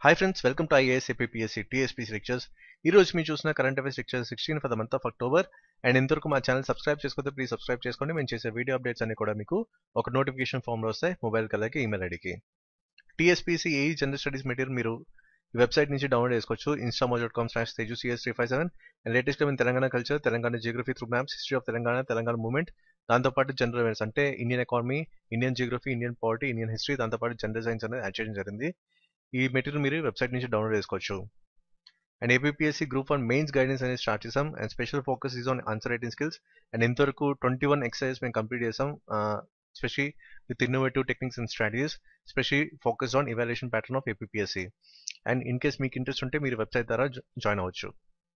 Hi friends welcome to IAS APSC TSPC lectures ఈ రోజు మీరు చూసిన current affairs lecture sixteen for the month of October and ఇంతవరకు మా ఛానల్ సబ్స్క్రైబ్ చేసుకోతే ప్లీజ్ సబ్స్క్రైబ్ చేసుకోండి మేము చేసే వీడియో అప్డేట్స్ అన్ని కూడా మీకు ఒక నోటిఫికేషన్ ఫామ్లో వస్తాయి మొబైల్ కలర్కి ఈమెయిల్ ఐడికి టీఎస్పీసీ ఏ జనరల్ స్టడీస్ మెటీరియల్ మీరు ఈ వెబ్సైట్ నుంచి డౌన్లోడ్ చేసుకోవచ్చు Instamojo dot com slash Teju CS three five seven and లేటెస్ట్గా మేము Telangana culture Telangana geography through maps history of Telangana Telangana movement దాంతోపాటు జనరల్ అవేర్స్ అంటే Indian economy Indian geography Indian polity Indian history దాంతోపాటు general science అనేది యాడ్ చేయడం జరిగింది ఈ మెటీరియల్ మీరు వెబ్సైట్ నుంచి డౌన్లోడ్ చేసుకోవచ్చు and APSC group one mains guidance అనేది స్టార్ట్ చేసాం and special focus is on answer writing skills and ఇంతవరకు ట్వంటీ వన్ ఎక్సర్సైజ్ మేము కంప్లీట్ చేసాం specially with innovative techniques and strategies specially focus on evaluation pattern of APSC and in case మీకు interest ఉంటే మీరు website ద్వారా join అవ్వచ్చు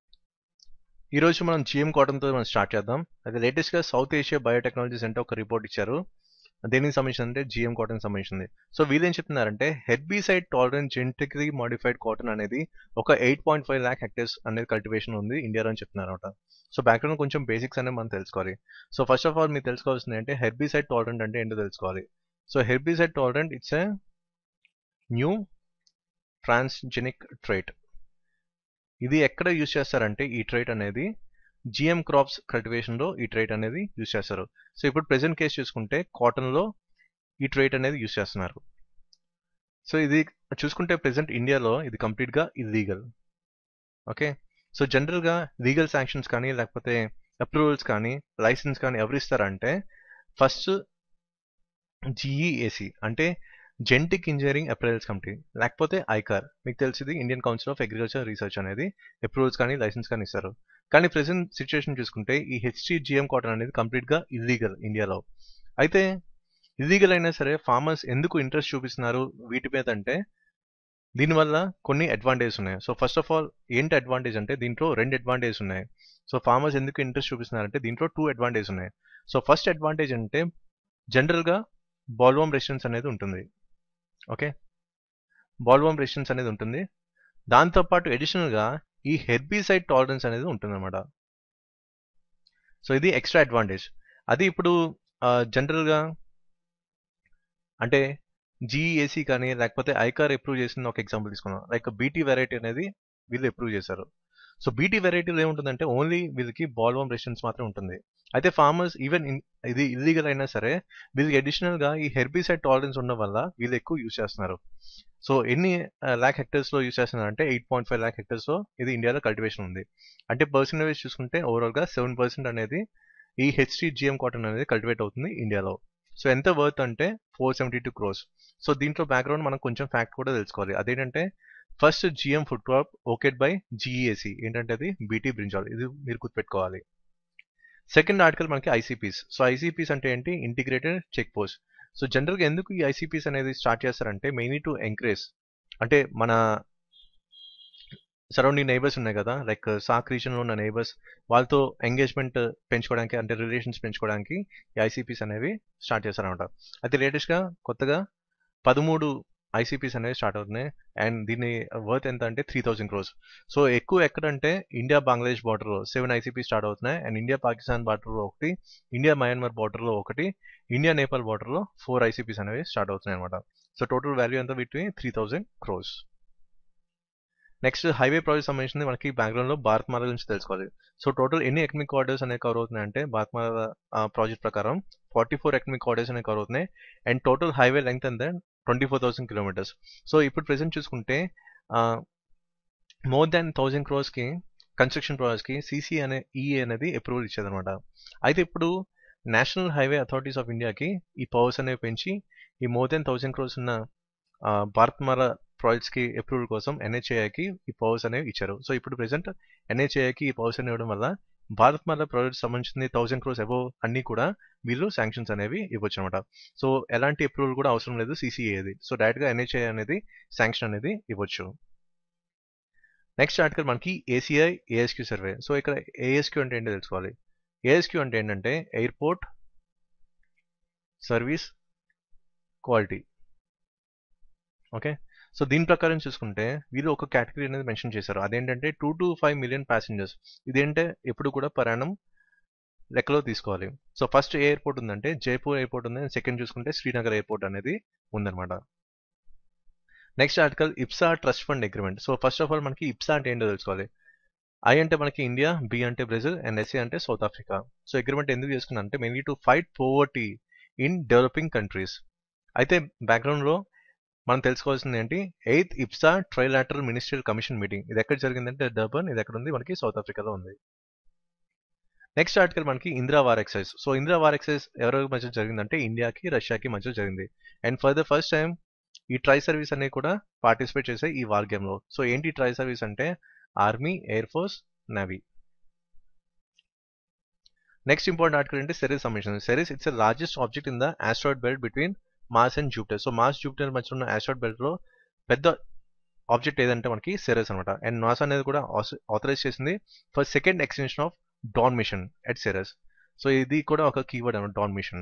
ఈ రోజు మనం జిఎం కాటన్తో మనం స్టార్ట్ చేద్దాం అయితే లేటెస్ట్గా సౌత్ ఏషియా బయోటెక్నాలజీ సెంటర్ ఒక రిపోర్ట్ ఇచ్చారు దేనికి సంబంధించింది అంటే జిఎం కాటన్ సంబంధించింది సో వీళ్ళు ఏం చెప్తున్నారంటే herbicide tolerant genetically modified cotton అనేది ఒక eight point five lakh hectares అనేది కల్టివేషన్ ఉంది ఇండియాలో అని చెప్తున్నారు అనమాట సో బ్యాక్గ్రౌండ్ కొంచెం బేసిక్స్ అనేది మనం తెలుసుకోవాలి సో ఫస్ట్ ఆఫ్ ఆల్ మీరు తెలుసుకోవాల్సింది అంటే హెర్బిసైడ్ టాలరెంట్ అంటే ఏంటో తెలుసుకోవాలి so herbicide tolerant it's a new transgenic trait ఇది ఎక్కడ యూజ్ చేస్తారంటే ఈ ట్రైట్ అనేది జిఎం క్రాప్స్ కల్టివేషన్లో ఈ ట్రైట్ అనేది యూజ్ చేస్తారు సో ఇప్పుడు ప్రెసెంట్ కేసు చూసుకుంటే కాటన్లో ఈ ట్రైట్ అనేది యూజ్ చేస్తున్నారు సో ఇది చూసుకుంటే ప్రెసెంట్ ఇండియాలో ఇది కంప్లీట్గా ఇల్లీగల్ ఓకే సో జనరల్గా లీగల్ శాంక్షన్స్ కానీ లేకపోతే అప్రూవల్స్ కానీ లైసెన్స్ కానీ ఎవరు ఇస్తారంటే ఫస్ట్ జిఈఏసి అంటే జెంటిక్ ఇంజనీరింగ్ అప్రైల్స్ కమిటీ లేకపోతే ఐకార్ మీకు తెలిసింది Indian council of agriculture research అనేది అప్రూవల్స్ కానీ లైసెన్స్ కానీ ఇస్తారు కానీ ప్రెసెంట్ సిచ్యువేషన్ చూసుకుంటే ఈ హెచ్టీజిఎం కాటన్ అనేది కంప్లీట్గా ఇల్లీగల్ ఇండియాలో అయితే ఇల్లీగల్ అయినా సరే ఫార్మర్స్ ఎందుకు ఇంట్రెస్ట్ చూపిస్తున్నారు వీటి మీద అంటే దీనివల్ల కొన్ని అడ్వాంటేజ్ ఉన్నాయి సో ఫస్ట్ ఆఫ్ ఆల్ ఏంటి అడ్వాంటేజ్ అంటే దీంట్లో రెండు అడ్వాంటేజ్ ఉన్నాయి సో ఫార్మర్స్ ఎందుకు ఇంట్రెస్ట్ చూపిస్తున్నారంటే దీంట్లో టూ అడ్వాంటేజ్ ఉన్నాయి సో ఫస్ట్ అడ్వాంటేజ్ అంటే జనరల్గా బాల్వామ్ రెసిస్టెన్స్ అనేది ఉంటుంది ఓకే బాల్వామ్ రెసిస్టెన్స్ అనేది ఉంటుంది దాంతోపాటు అడిషనల్గా ఈ హెర్బిసైడ్ టాలరెన్స్ అనేది ఉంటుందన్నమాట సో ఇది ఎక్స్ట్రా అడ్వాంటేజ్ అది ఇప్పుడు జనరల్గా అంటే జీఏసీ కానీ లేకపోతే ఐకార్ అప్రూవ్ చేసిన ఒక ఎగ్జాంపుల్ తీసుకున్నాం లైక్ బీటీ వెరైటీ అనేది వీళ్ళు అప్రూవ్ చేశారు సో బీటీ వెరైటీలో ఏముంటుందంటే ఓన్లీ వీళ్ళకి బాల్వామ్ రెసిస్టెన్స్ మాత్రం ఉంటుంది అయితే ఫార్మర్స్ ఈవెన్ ఇది ఇల్లీగల్ అయినా సరే వీళ్ళకి అడిషనల్గా ఈ హెర్బిసైడ్ టాలరెన్స్ ఉండడం వల్ల వీళ్ళు ఎక్కువ యూజ్ చేస్తున్నారు సో ఎన్ని ల్యాక్ హెక్టర్స్లో యూజ్ చేస్తున్నారు అంటే ఎయిట్ పాయింట్ ఫైవ్ ల్యాక్ హెక్టర్స్లో ఇది ఇండియాలో కల్టివేషన్ ఉంది అంటే పర్సెంటేజ్ చూసుకుంటే ఓవరాల్గా సెవెన్ పర్సెంట్ అనేది ఈ హెచ్టీ జిఎం కాటన్ అనేది కల్టివేట్ అవుతుంది ఇండియాలో సో ఎంత వర్త్ అంటే four seventy two crores so దీంట్లో బ్యాక్గ్రౌండ్ మనం కొంచెం ఫ్యాక్ట్ కూడా తెలుసుకోవాలి అదేంటంటే first GM food crop okayed by GEAC ఏంటంటే అది బీటీ బ్రింజాల్ ఇది మీరు గుర్తుపెట్టుకోవాలి సెకండ్ ఆర్టికల్ మనకి ఐసీపీస్ సో ఐసీపీస్ అంటే ఏంటి ఇంటిగ్రేటెడ్ చెక్ పోస్ట్ సో జనరల్గా ఎందుకు ఈ ఐసీపీస్ అనేది స్టార్ట్ చేస్తారంటే మెయిన్లీ టు ఎంకరేజ్ అంటే మన సరౌండింగ్ నైబర్స్ ఉన్నాయి కదా లైక్ సాక్ రీజన్లో ఉన్న నైబర్స్ వాళ్ళతో ఎంగేజ్మెంట్ పెంచుకోవడానికి అంటే రిలేషన్స్ పెంచుకోవడానికి ఈ ఐసీపీస్ అనేవి స్టార్ట్ చేస్తారనమాట అయితే లేటెస్ట్గా కొత్తగా పదమూడు ఐసీపీస్ అనేవి స్టార్ట్ అవుతున్నాయి అండ్ దీని వర్త్ ఎంత అంటే త్రీ థౌసండ్ క్రోస్ సో ఎక్కువ ఎక్కడంటే ఇండియా బంగ్లాదేశ్ బార్డర్లో సెవెన్ ఐసీపీ స్టార్ట్ అవుతున్నాయి అండ్ ఇండియా పాకిస్తాన్ బార్డర్లో ఒకటి ఇండియా మయన్మార్ బార్డర్లో ఒకటి ఇండియా నేపాల్ బార్డర్లో ఫోర్ ఐసీపీస్ అనేవి స్టార్ట్ అవుతున్నాయి అనమాట సో టోటల్ వాల్యూ ఎంత వీటి three thousand crores next highway project సంబంధించింది మనకి బ్యాక్గ్రౌండ్లో భారత్ మాల గురించి తెలుసుకోవాలి సో టోటల్ ఎన్ని ఎకమిక్ ఆర్డర్స్ అనేవి కవర్ అవుతున్నాయంటే భారత్ మాల ప్రాజెక్ట్ ప్రకారం ఫార్టీ ఫోర్ ఎకమిక్ ఆర్డర్స్ అనేవి కవర్ అవుతున్నాయి అండ్ టోటల్ హైవే లెంగ్త్ అంతే twenty four thousand kilometres so ఇప్పుడు ప్రెసెంట్ చూసుకుంటే మోర్ దాన్ థౌజండ్ క్రోర్స్కి కన్స్ట్రక్షన్ ప్రాజెక్ట్కి సీసీ అనే ఈఏ అనేది అప్రూవల్ ఇచ్చేదనమాట అయితే ఇప్పుడు నేషనల్ హైవే అథారిటీస్ ఆఫ్ ఇండియాకి ఈ పవర్స్ అనేవి పెంచి ఈ మోర్ దాన్ థౌజండ్ క్రోర్స్ ఉన్న భారత్మాల ప్రాజెక్ట్స్కి అప్రూవల్ కోసం ఎన్హెచ్ఏఐకి ఈ పవర్స్ అనేవి ఇచ్చారు సో ఇప్పుడు ప్రెసెంట్ ఎన్హెచ్ఏఐకి ఈ పవర్స్ అనేవి ఇవ్వడం వల్ల భారత్మాల ప్రాజెక్ట్ సంబంధించింది థౌసండ్ క్రోర్స్ అబో అన్ని కూడా వీళ్ళు శాంక్షన్స్ అనేవి ఇవ్వచ్చు అనమాట సో ఎలాంటి అప్రూవల్ కూడా అవసరం లేదు సీసీఏది సో డైరెక్ట్గా ఎన్హెచ్ఐ అనేది శాంక్షన్ అనేది ఇవ్వచ్చు నెక్స్ట్ ఆర్టికల్ మనకి ఏసీఐ ఏఎస్క్యూ సర్వే సో ఇక్కడ ఏఎస్క్యూ అంటే ఏంటో తెలుసుకోవాలి ఏఎస్క్యూ అంటే ఏంటంటే airport service quality okay so దీని ప్రకారం చూసుకుంటే వీళ్ళు ఒక కేటగిరీ అనేది మెన్షన్ చేశారు అదేంటంటే two to five million passengers ఇదేంటే ఎప్పుడు కూడా ప్రయాణం లెక్కలో తీసుకోవాలి సో ఫస్ట్ ఏ ఎయిర్పోర్ట్ ఉందంటే జైపూర్ ఎయిర్పోర్ట్ ఉంది సెకండ్ చూసుకుంటే శ్రీనగర్ ఎయిర్పోర్ట్ అనేది ఉందన్నమాట next article IBSA trust fund agreement so first of all మనకి ఇప్సా అంటే ఏంటో తెలుసుకోవాలి ఐ అంటే మనకి ఇండియా బి అంటే బ్రెజిల్ అండ్ ఎస్ఏ అంటే సౌత్ ఆఫ్రికా సో అగ్రిమెంట్ ఎందుకు చేసుకున్నా అంటే mainly to fight poverty in developing countries అయితే బ్యాక్గ్రౌండ్లో మనం తెలుసుకోవాల్సింది ఏంటి eighth IBSA trilateral ministerial commission meeting ఇది ఎక్కడ జరిగిందంటే డర్బన్ ఇది ఎక్కడ ఉంది మనకి సౌత్ ఆఫ్రికాలో ఉంది నెక్స్ట్ ఆర్టికల్ మనకి Indra war exercise so Indra war exercise ఎవరి మధ్య జరిగిందంటే ఇండియాకి రష్యాకి మధ్య జరిగింది and for the first time ఈ ట్రై సర్వీస్ అనేది కూడా పార్టిసిపేట్ చేసే ఈ వార్ గేమ్ లో సో ఏంటి ట్రై సర్వీస్ అంటే army air force navy next important article అంటే సెరీస్ సమిషన్ Ceres it's largest object in the asteroid belt between Mars and Jupiter so Mars Jupiter మధ్య ఉన్న ఆస్ట్రాయిడ్ బెల్ట్ లో పెద్ద ఆబ్జెక్ట్ ఏదంటే మనకి సెరస్ అనమాట అండ్ నాసా అనేది కూడా ఆథరైజ్ చేసింది for second extension of Dawn mission at Ceres so ఇది కూడా ఒక కీవర్డ్ అనమాట డాన్ మిషన్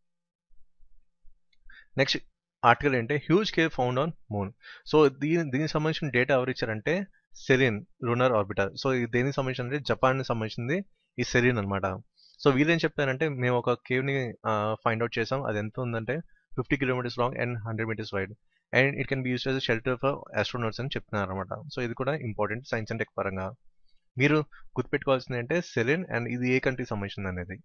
నెక్స్ట్ ఆర్టికల్ ఏంటంటే huge cave found on moon so దీని దీనికి సంబంధించిన డేటా ఎవరు ఇచ్చారంటే సెరిన్ లూనర్ ఆర్బిటర్ సో ఇది దేనికి సంబంధించిన అంటే జపాన్ సంబంధించింది ఈ సెరిన్ అనమాట సో వీళ్ళేం చెప్తారంటే మేము ఒక కేవ్ ని ఫైండ్ అవుట్ చేసాం అది ఎంత ఉందంటే fifty kilometres long and hundred metres wide and it can be use as shelter for astronauts అని చెప్తున్నారు అనమాట సో ఇది కూడా ఇంపార్టెంట్ సైన్స్ అండ్ టెక్ పరంగా మీరు గుర్తుపెట్టుకోవాల్సింది అంటే సెలిన్ అండ్ ఇది ఏ కంట్రీకి సంబంధించింది అనేది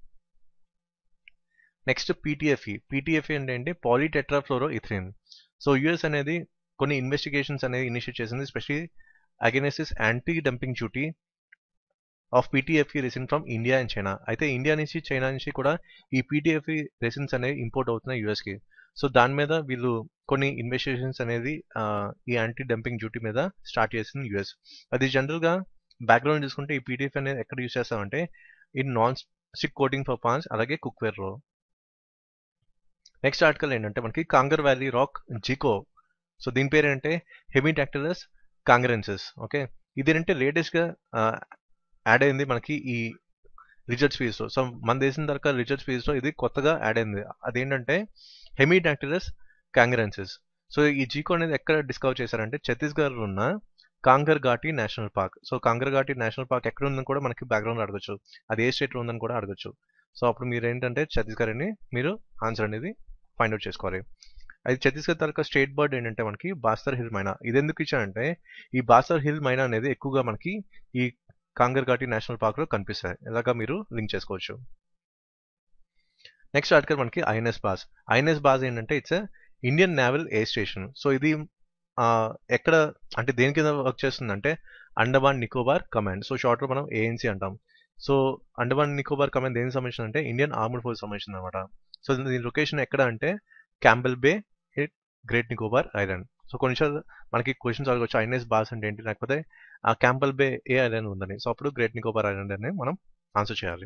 నెక్స్ట్ పీటీఎఫ్ఈ పీటీఎఫ్ఈ అంటే ఏంటి పాలిటెట్రాఫ్లోరో ఇథ్రిన్ సో యుఎస్ అనేది కొన్ని ఇన్వెస్టిగేషన్స్ అనేది ఇనిషియేట్ చేసింది especially అగెనెసిస్ anti dumping duty of PTFE resin from India and China అయితే ఇండియా నుంచి చైనా నుంచి కూడా ఈ పీటీఎఫ్ఈ రెసిన్స్ అనేవి ఇంపోర్ట్ అవుతున్నాయి యుఎస్కి సో దాని మీద వీళ్ళు కొన్ని ఇన్వెస్టిగేషన్స్ అనేది ఈ యాంటీ డంపింగ్ డ్యూటీ మీద స్టార్ట్ చేసింది యుఎస్ అది జనరల్గా బ్యాక్గ్రౌండ్ చూసుకుంటే ఈ పీడిఎఫ్ అనేది ఎక్కడ యూస్ చేస్తామంటే in non stick coating for pans అలాగే కుక్వేర్ లో నెక్స్ట్ ఆర్టికల్ ఏంటంటే మనకి Kanger valley rock gecko so దీని పేరు ఏంటంటే హెమిటాక్టిలస్ కాంగరెన్సెస్ ఓకే ఇది ఏంటంటే లేటెస్ట్ గా యాడ్ అయింది మనకి ఈ రిజర్చ్ ఫీజ్ లో సో మన దేశం తరక రిజర్చ్ ఫీజ్ లో ఇది కొత్తగా యాడ్ అయింది అదేంటంటే హెమిటాక్టిలస్ కాంగరెన్సెస్ సో ఈ జీకో అనేది ఎక్కడ డిస్కవర్ చేశారంటే ఛత్తీస్గఢ్ ఉన్న Kanger Ghati national park so Kanger Ghati national park ఎక్కడ ఉందని కూడా మనకి బ్యాక్గ్రౌండ్ అడగచ్చు అది ఏ స్టేట్ లో ఉందని కూడా అడగచ్చు సో అప్పుడు మీరు ఏంటంటే ఛత్తీస్గఢ్ అని మీరు ఆన్సర్ అనేది ఫైండ్ అవుట్ చేసుకోవాలి అది ఛత్తీస్గఢ్ తాలూకా స్టేట్ బర్డ్ ఏంటంటే మనకి బాస్తర్ హిల్ మైనా ఇది ఎందుకు ఇచ్చారంటే ఈ బాస్తర్ హిల్ మైనా అనేది ఎక్కువగా మనకి ఈ కాంగర్ ఘాటి నేషనల్ పార్క్ లో కనిపిస్తాయి ఇలాగా మీరు లింక్ చేసుకోవచ్చు నెక్స్ట్ ఆర్టికల్ మనకి ఐఎన్ఎస్ బాస్ ఐఎన్ఎస్ బాస్ ఏంటంటే it's Indian naval air station so ఇది ఎక్కడ అంటే దేని కింద వర్క్ చేస్తుందంటే Andaman Nicobar command so short లో మనం ఏఎన్సీ అంటాం సో అండమాన్ నికోబార్ కమాండ్ దేనికి సంబంధించిన అంటే ఇండియన్ ఆర్మడ్ ఫోర్స్ సంబంధించింది అనమాట సో దీని లొకేషన్ ఎక్కడ అంటే Campbell bay great Nicobar island so కొన్నిసార్లు మనకి క్వశ్చన్స్ అడగవచ్చు ఐఎన్ఎస్ బాస్ అంటే ఏంటి లేకపోతే ఆ క్యాంబెల్ బే ఏ ఐలాండ్ ఉందని సో అప్పుడు గ్రేట్ నికోబార్ ఐలాండ్ అని మనం ఆన్సర్ చేయాలి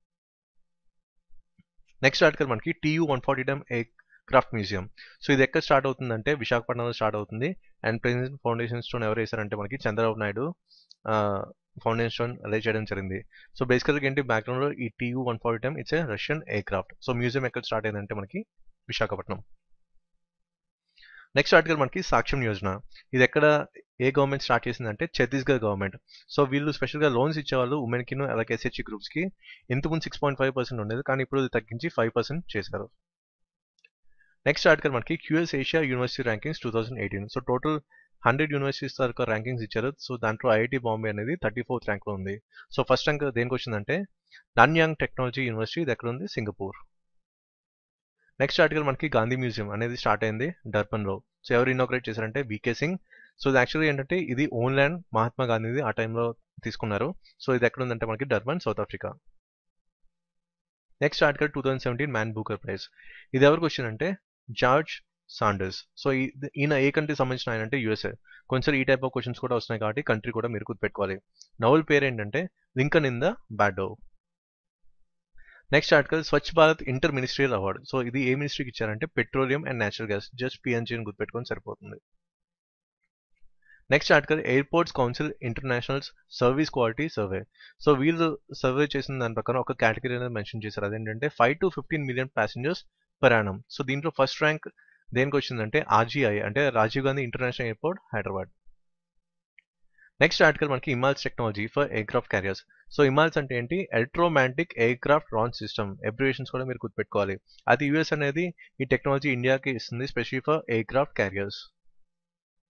నెక్స్ట్ ఆర్టికల్ మనకి టీయూ వన్ ఫార్టీ డమ్ ఏ క్రాఫ్ట్ మ్యూజియం సో ఇది ఎక్కడ స్టార్ట్ అవుతుందంటే విశాఖపట్నంలో స్టార్ట్ అవుతుంది అండ్ ప్రెసిడెంట్ ఫౌండేషన్ స్టోన్ ఎవరు వేశారంటే మనకి చంద్రబాబు నాయుడు ఫౌండేషన్ స్టోన్ అలై చేయడం జరిగింది సో బేసికల్గా ఏంటి బ్యాక్గ్రౌండ్ లో ఈ TU one forty time it's a Russian aircraft so museum ఎక్కడ స్టార్ట్ అయిందంటే మనకి విశాఖపట్నం నెక్స్ట్ ఆర్టికల్ మనకి సాక్ష్యం యోజన ఇది ఎక్కడ ఏ గవర్నమెంట్ స్టార్ట్ చేసిందంటే ఛత్తీస్గఢ్ గవర్నమెంట్ సో వీళ్ళు స్పెషల్గా లోన్స్ ఇచ్చేవాళ్ళు ఉమెన్కి అలాగే ఎస్హెచ్ఈ గ్రూప్స్కి ఇంతకుముందు సిక్స్ పాయింట్ ఫైవ్ పర్సెంట్ ఉండేది కానీ ఇప్పుడు ఇది తగ్గించి ఫైవ్ పర్సెంట్ చేశారు నెక్స్ట్ ఆర్టికల్ మనకి QS Asia university rankings two thousand eighteen so total hundred universities తరక ర్యాంకింగ్స్ ఇచ్చారు సో దాంట్లో ఐఐటి బాంబే అనేది థర్టీ ఫోర్త్ ర్యాంక్లో ఉంది సో ఫస్ట్ ర్యాంక్ దేనికి వచ్చిందంటే నాన్యాంగ్ టెక్నాలజీ యూనివర్సిటీ ఇది ఎక్కడ ఉంది సింగపూర్ నెక్స్ట్ ఆర్టికల్ మనకి గాంధీ మ్యూజియం అనేది స్టార్ట్ అయింది డర్బన్లో సో ఎవరు ఇనాగ్రేట్ చేశారంటే వికే సింగ్ సో ఇది యాక్చువల్లీ ఏంటంటే ఇది ఓన్ ల్యాండ్ మహాత్మా గాంధీది ఆ టైంలో తీసుకున్నారు సో ఇది ఎక్కడ ఉందంటే మనకి Durban South Africa next article two thousand seventeen Man Booker Prize ఇది ఎవరికి వచ్చిందంటే జార్జ్ సాండర్స్ సో ఈయన ఏ కంట్రీ సంబంధించిన ఆయన అంటే యూఎస్ఏ కొంచెం ఈ టైప్ ఆఫ్ క్వశ్చన్స్ కూడా వస్తున్నాయి కాబట్టి కంట్రీ కూడా మీరు గుర్తుపెట్టుకోవాలి నవల్ పేరు ఏంటంటే Lincoln in the Bardo next article Swachh Bharat inter ministerial award so ఇది ఏ మినిస్ట్రీకి ఇచ్చారంటే petroleum and natural gas just PNG అని గుర్తుపెట్టుకొని సరిపోతుంది next article airports council internationals service quality survey so వీళ్ళు సర్వే చేసిన దాని ప్రకారం ఒక కేటగిరీ అనేది మెన్షన్ చేశారు అదేంటంటే five to fifteen million passengers per annum so దీంట్లో ఫస్ట్ ర్యాంక్ దేనికి వచ్చిందంటే ఆర్జీఐ అంటే Rajiv Gandhi international airport Hyderabad next article మనకి EMALS technology for aircraft carriers so EMALS అంటే ఏంటి electromagnetic aircraft launch system abbreviations కూడా మీరు గుర్తుపెట్టుకోవాలి అది యుఎస్ అనేది ఈ టెక్నాలజీ ఇండియాకి ఇస్తుంది specially for aircraft carriers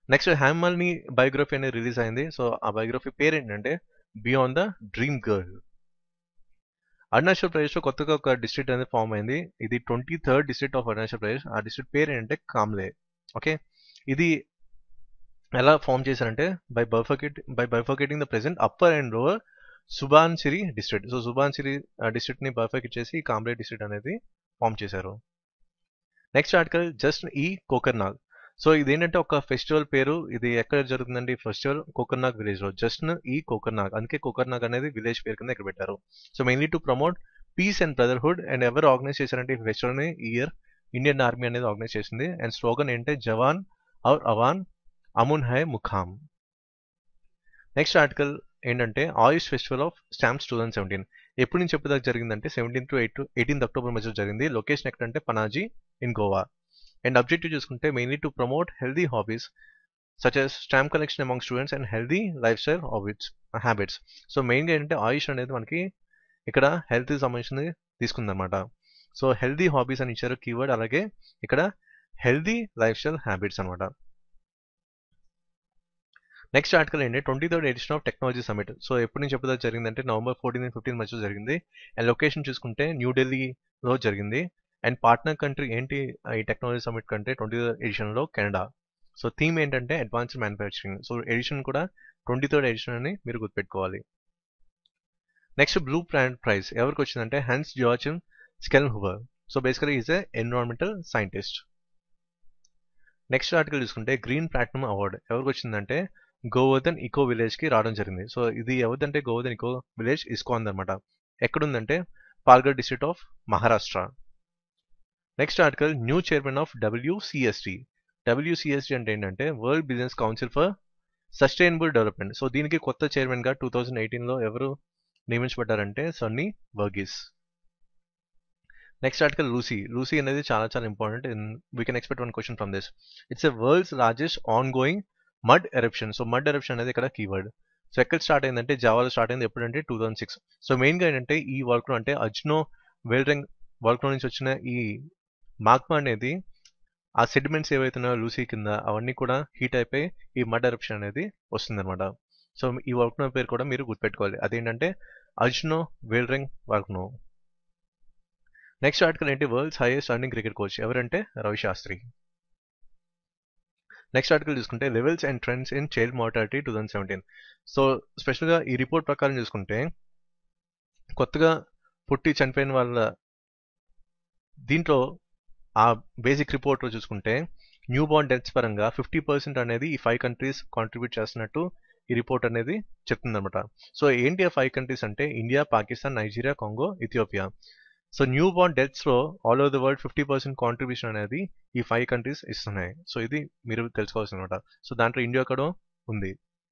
next హేమల్ని బయోగ్రఫీ అనేది రిలీజ్ అయింది సో ఆ బయోగ్రఫీ పేరు ఏంటంటే beyond the dream girl Arunachal ప్రదేశ్లో కొత్తగా ఒక డిస్ట్రిక్ట్ అనేది ఫామ్ అయింది ఇది twenty third district of Arunachal Pradesh ఆ డిస్ట్రిక్ట్ పేరు ఏంటంటే కామ్లే ఓకే ఇది ఎలా ఫామ్ చేశారంటే by bifurcate by bifurcating the present upper and lower Subansiri district so Subansiri district ని బైఫర్కేట్ చేసి కామ్లే డిస్ట్రిక్ట్ అనేది ఫామ్ చేశారు నెక్స్ట్ ఆర్టికల్ జస్ట్ ఈ కోకర్నాగ్ సో ఇదేంటంటే ఒక ఫెస్టివల్ పేరు ఇది ఎక్కడ జరుగుతుందండి ఫెస్టివల్ కోకర్నాగ్ విలేజ్ లో జస్ట్ ఈ కోకర్నాగ్ అందుకే కోకర్నాగ్ అనేది విలేజ్ పేరు కింద ఇక్కడ పెట్టారు so mainly to promote peace and brotherhood and ఎవరు ఆర్గనైజ్ చేశారంటే ఈ ఫెస్టివల్ ని ఈ ఇయర్ ఇండియన్ ఆర్మీ అనేది ఆర్గనైజ్ చేసింది అండ్ స్లోగన్ ఏంటంటే జవాన్ ఔర్ అవాన్ అమున్ హై ముఖామ్ నెక్స్ట్ ఆర్టికల్ ఏంటంటే ఆయుష్ festival of stamps two thousand seventeen ఎప్పటి నుంచి ఎప్పుడు జరిగిందంటే seventeen to eight eighteenth October మధ్య జరిగింది లొకేషన్ ఎక్కడంటే Panaji in Goa and objective చూసుకుంటే mainly to promote healthy hobbies such as stamp collection among students and healthy lifestyle habits habits so మెయిన్గా ఏంటంటే ఆయుష్ అనేది మనకి ఇక్కడ హెల్త్కి సంబంధించింది తీసుకుందన్నమాట సో హెల్దీ హాబీస్ అని ఇచ్చారు కీవర్డ్ అలాగే ఇక్కడ హెల్దీ లైఫ్ స్టైల్ హ్యాబిట్స్ అనమాట నెక్స్ట్ ఆర్టికల్ ఏంటి twenty third edition of technology summit so ఎప్పటి నుంచి ఎప్పుడు జరిగిందంటే నవంబర్ ఫోర్టీన్ అండ్ ఫిఫ్టీన్ మధ్య జరిగింది అండ్ లొకేషన్ చూసుకుంటే న్యూఢిల్లీలో జరిగింది అండ్ పార్ట్నర్ కంట్రీ ఏంటి ఈ టెక్నాలజీ సమిట్ కంటే ట్వంటీ థర్డ్ ఎడిషన్లో కెనడా సో థీమ్ ఏంటంటే అడ్వాన్స్డ్ మ్యానుఫ్యాక్చరింగ్ సో ఎడిషన్ కూడా ట్వంటీ థర్డ్ ఎడిషన్ అని మీరు గుర్తుపెట్టుకోవాలి నెక్స్ట్ బ్లూ ప్లాంట్ ప్రైజ్ ఎవరికి వచ్చిందంటే Hans Joachim Schellnhuber so basically is a environmental scientist next article చూసుకుంటే గ్రీన్ ప్లాటినం అవార్డ్ ఎవరికి వచ్చిందంటే గోవర్ధన్ ఇకో విలేజ్ కి రావడం జరిగింది సో ఇది ఎవరిదంటే గోవర్ధన్ ఇకో విలేజ్ ఇస్కాన్ అనమాట ఎక్కడుందంటే Palghar district of Maharashtra next article new chairman of WBCSD WBCSD అంటే ఏంటంటే world business council for sustainable development so దీనికి కొత్త చైర్మన్ గా టూ థౌజండ్ ఎయిటీన్లో ఎవరు నియమించబడ్డారంటే Sunny Varghese next article Lusi Lusi అనేది చాలా చాలా important we can expect one question from this it's a world's largest ongoing mud eruption so mud eruption అనేది ఇక్కడ కీవర్డ్ సో ఎక్కడ స్టార్ట్ అయిందంటే జావాలో స్టార్ట్ అయింది ఎప్పుడంటే టూ థౌసండ్ సిక్స్ సో మెయిన్గా ఏంటంటే ఈ వర్క్లో అంటే అజ్నో వెల్రింగ్ వర్క్లో నుంచి వచ్చిన ఈ మాగ్మా అనేది ఆ సెడిమెంట్స్ ఏవైతున్నాయో లూసీ కింద అవన్నీ కూడా హీట్ అయిపోయి ఈ మడ్ ఎరప్షన్ అనేది వస్తుందన్నమాట సో ఈ వర్క్నో పేరు కూడా మీరు గుర్తుపెట్టుకోవాలి అదేంటంటే అజ్నో వేల్రింగ్ వర్క్నో నెక్స్ట్ ఆర్టికల్ ఏంటి world's highest running cricket coach ఎవరంటే రవి శాస్త్రి నెక్స్ట్ ఆర్టికల్ చూసుకుంటే levels and trends in child mortality two thousand seventeen so స్పెషల్గా ఈ రిపోర్ట్ ప్రకారం చూసుకుంటే కొత్తగా పుట్టి చనిపోయిన వాళ్ళ దీంట్లో ఆ బేసిక్ రిపోర్ట్లో చూసుకుంటే న్యూ బార్న్ డెత్స్ పరంగా ఫిఫ్టీ పర్సెంట్ అనేది ఈ ఫైవ్ కంట్రీస్ కాంట్రిబ్యూట్ చేస్తున్నట్టు ఈ రిపోర్ట్ అనేది చెప్తుందన్నమాట సో ఏంటి ఆ ఫైవ్ కంట్రీస్ అంటే India Pakistan Nigeria Congo Ethiopia so newborn deaths లో all over the world fifty percent contribution అనేది ఈ ఫైవ్ కంట్రీస్ ఇస్తున్నాయి సో ఇది మీరు తెలుసుకోవాల్సిన అనమాట సో దాంట్లో ఇండియా కూడా ఉంది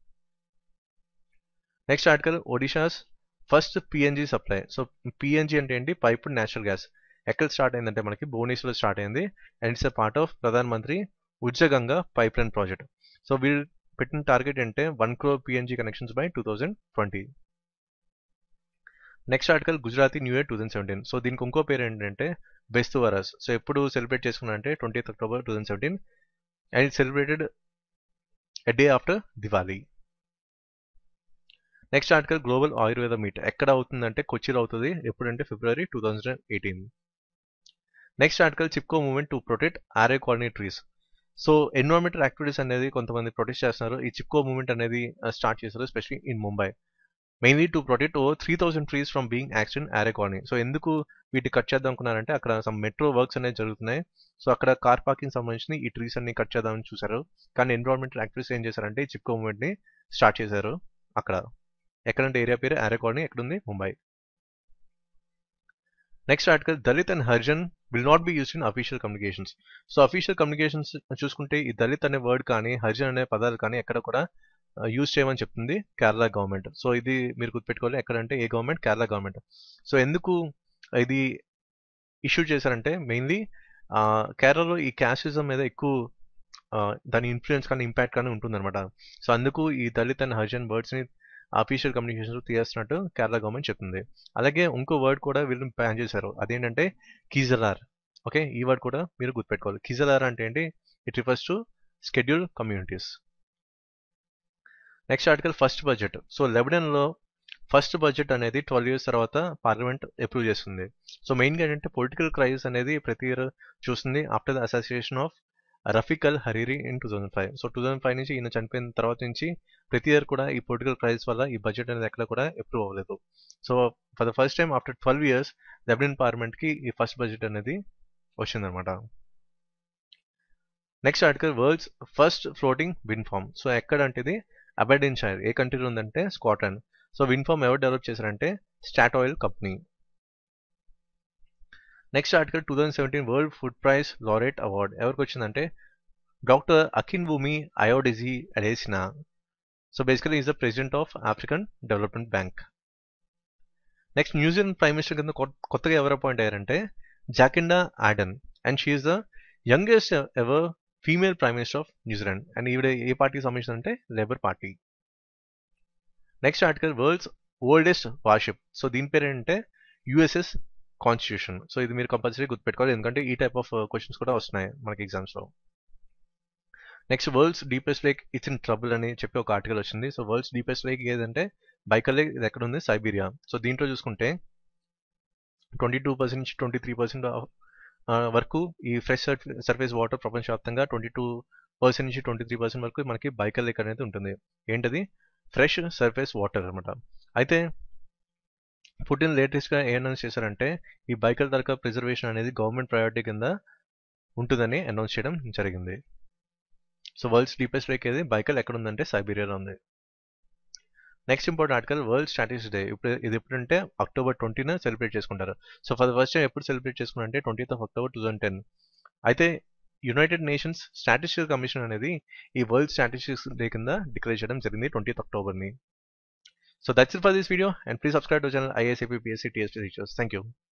next article Odisha's first PNG supply so PNG అంటే ఏంటి పైప్డ్ నేచురల్ గ్యాస్ ఎక్కడ స్టార్ట్ అయిందంటే మనకి భువనేశ్వర్లో స్టార్ట్ అయింది and it's a part of Pradhan Mantri ఉజ్జగంగా పైప్ లైన్ ప్రాజెక్ట్ సో వీళ్ళు పెట్టిన టార్గెట్ అంటే one crore PNG connections by two thousand twenty next article Gujarati new year two thousand seventeen so దీనికి ఇంకో పేరు ఏంటంటే బెస్తు వరస్ సో ఎప్పుడు సెలబ్రేట్ చేసుకున్నా అంటే twenty October two thousand seventeen and it celebrated a day after Diwali next article global Ayurveda meet ఎక్కడ అవుతుందంటే కొచ్చిలో అవుతుంది ఎప్పుడంటే February two thousand eighteen next article Chipko movement to protect Aarey colony trees so environmental activities అనేది కొంతమంది ప్రొటెక్ట్ చేస్తున్నారు ఈ చిప్కో మూవ్మెంట్ అనేది స్టార్ట్ చేశారు especially in Mumbai mainly to protect over three thousand trees from being accident Aarey colony so ఎందుకు వీటి cut చేద్దాం అనుకున్నారంటే అక్కడ సమ్ మెట్రో వర్క్స్ అనేవి జరుగుతున్నాయి సో అక్కడ కార్ పార్కింగ్ సంబంధించిన ఈ ట్రీస్ అన్ని కట్ చేద్దామని చూసారు కానీ ఎన్విరాన్మెంటల్ యాక్టివిటీస్ ఏం చేశారంటే ఈ చిప్కో మూవ్మెంట్ ని స్టార్ట్ చేశారు అక్కడ ఎక్కడంటే ఏరియా పేరు ఆరే కాలనీ ఎక్కడుంది Mumbai next article Dalit and Harijan will not be used in official communications so official communications చూసుకుంటే ఈ దళిత్ అనే వర్డ్ కానీ హర్జన్ అనే పదాలు కానీ ఎక్కడ కూడా యూజ్ చేయమని చెప్తుంది కేరళ గవర్నమెంట్ సో ఇది మీరు గుర్తుపెట్టుకోవాలి ఎక్కడంటే ఏ గవర్నమెంట్ కేరళ గవర్నమెంట్ సో ఎందుకు ఇది ఇష్యూ చేశారంటే మెయిన్లీ కేరళలో ఈ క్యాస్టిజం మీద ఎక్కువ దాని ఇన్ఫ్లుయెన్స్ కానీ ఇంపాక్ట్ కానీ ఉంటుందన్నమాట సో అందుకు ఈ దళిత్ అండ్ హర్జన్ వర్డ్స్ని అఫీషియల్ కమ్యూనికేషన్స్ తీస్తున్నట్టు కేరళ గవర్నమెంట్ చెప్తుంది అలాగే ఇంకో వర్డ్ కూడా వీళ్ళు బ్యాన్ చేశారు అదేంటంటే కీజలార్ ఓకే ఈ వర్డ్ కూడా మీరు గుర్తుపెట్టుకోవాలి కిజలార్ అంటే ఏంటి it refers to scheduled communities. Next article first budget so లెబనన్లో ఫస్ట్ బడ్జెట్ అనేది ట్వెల్వ్ ఇయర్స్ తర్వాత పార్లమెంట్ అప్రూవ్ చేస్తుంది సో మెయిన్గా ఏంటంటే పొలిటికల్ క్రైసిస్ అనేది ప్రతి ఇయర్ చూస్తుంది after the association of Rafik al Hariri in two thousand five so two thousand five నుంచి ఈయన చనిపోయిన తర్వాత నుంచి ప్రతి ఇయర్ కూడా ఈ పొలిటికల్ క్రైసిస్ వల్ల ఈ బడ్జెట్ అనేది ఎక్కడ కూడా అప్రూవ్ అవ్వలేదు so for the first time after twelve years Lebanon పార్లమెంట్కి ఈ ఫస్ట్ బడ్జెట్ అనేది వచ్చిందనమాట next article world's first floating wind farm so ఎక్కడ అంటే ఇది అబెడిన్ షైర్ ఏ కంట్రీలో ఉందంటే స్కాట్లాండ్ సో విన్ ఫార్మ్ ఎవరు డెవలప్ చేశారంటే Statoil company next article two thousand seventeen world food prize laureate award ఎవరికి వచ్చిందంటే doctor Akinwumi Ayodeji Adesina so basically is the president of African development bank next New Zealand prime minister కింద కొత్తగా ఎవరు appoint అయ్యారంటే Jacinda Ardern and she's the youngest ever female prime minister of New Zealand and ఈవిడ ఏ పార్టీకి సంబంధించిన అంటే labour party next article world's oldest warship so దీని పేరు ఏంటంటే యుఎస్ఎస్ కాన్స్టిట్యూషన్ సో ఇది మీరు కంపల్సరీ గుర్తుపెట్టుకోవాలి ఎందుకంటే ఈ టైప్ ఆఫ్ క్వశ్చన్స్ కూడా వస్తున్నాయి మనకి ఎగ్జామ్స్లో next world's deepest lake it's in trouble అని చెప్పి ఒక ఆర్టికల్ వచ్చింది సో వరల్డ్స్ డీపెస్ట్ లేక్ ఏదంటే బైకల్ లేక్ ఇది ఎక్కడ ఉంది సైబీరియా సో దీంట్లో చూసుకుంటే ట్వంటీ టూ పర్సెంట్ నుంచి ట్వంటీ త్రీ పర్సెంట్ వరకు ఈ ఫ్రెష్ సర్ఫేస్ వాటర్ ప్రపంచవ్యాప్తంగా ట్వంటీ టూ పర్సెంట్ నుంచి ట్వంటీ త్రీ పర్సెంట్ వరకు మనకి బైకల్ లేక్ అనేది ఉంటుంది ఏంటది ఫ్రెష్ సర్ఫేస్ వాటర్ అనమాట అయితే పుట్టిన లేటెస్ట్గా ఏ అనౌన్స్ చేశారంటే ఈ బైకల్ తరక ప్రిజర్వేషన్ అనేది గవర్నమెంట్ ప్రయారిటీ కింద ఉంటుందని అనౌన్స్ చేయడం జరిగింది సో వరల్డ్స్ డీపెస్ట్ లేక్ ఏది బైకల్ ఎక్కడ ఉందంటే సైబీరియాలో ఉంది next important article world statistics day ఇప్పుడు ఇది ఎప్పుడంటే అక్టోబర్ ట్వంటీన సెలబ్రేట్ చేసుకుంటారు so for the first time ఎప్పుడు సెలబ్రేట్ చేసుకున్నారంటే twentieth of October two thousand ten అయితే యునైటెడ్ నేషన్స్ స్టాటిస్టికల్ కమిషన్ అనేది ఈ వరల్డ్ స్టాటిస్టిక్స్ డే కింద డిక్లేర్ చేయడం జరిగింది ట్వంటీత్ అక్టోబర్ని so that's it for this video and please subscribe to channel ISAP PSC TST teachers thank you